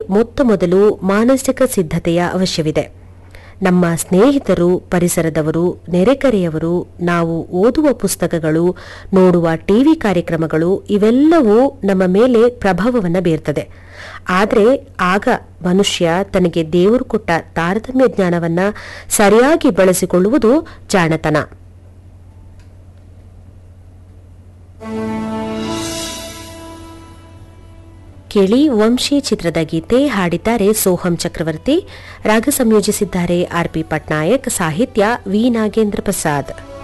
ಮೊತ್ತ ಮೊದಲು ಮಾನಸಿಕ ಸಿದ್ಧತೆಯ ಅವಶ್ಯವಿದೆ ನಮ್ಮ ಸ್ನೇಹಿತರು ಪರಿಸರದವರು ನೆರೆಕರೆಯವರು ನಾವು ಓದುವ ಪುಸ್ತಕಗಳು ನೋಡುವ ಟಿವಿ ಕಾರ್ಯಕ್ರಮಗಳು ಇವೆಲ್ಲವೂ ನಮ್ಮ ಮೇಲೆ ಪ್ರಭಾವವನ್ನು ಬೀರ್ತದೆ ಆದರೆ ಆಗ ಮನುಷ್ಯ ತನಗೆ ದೇವರು ಕೊಟ್ಟ ತಾರತಮ್ಯ ಜ್ಞಾನವನ್ನ ಸರಿಯಾಗಿ ಬಳಸಿಕೊಳ್ಳುವುದು ಜಾಣತನ ಕೇಳಿ ವಂಶಿ ಚಿತ್ರದ ಗೀತೆ ಹಾಡಿದ್ದಾರೆ ಸೋಹಂ ಚಕ್ರವರ್ತಿ ರಾಗ ಸಂಯೋಜಿಸಿದ್ದಾರೆ ಆರ್ ಪಿ ಪಟ್ನಾಯಕ್ ಸಾಹಿತ್ಯ ವಿ ನಾಗೇಂದ್ರ ಪ್ರಸಾದ್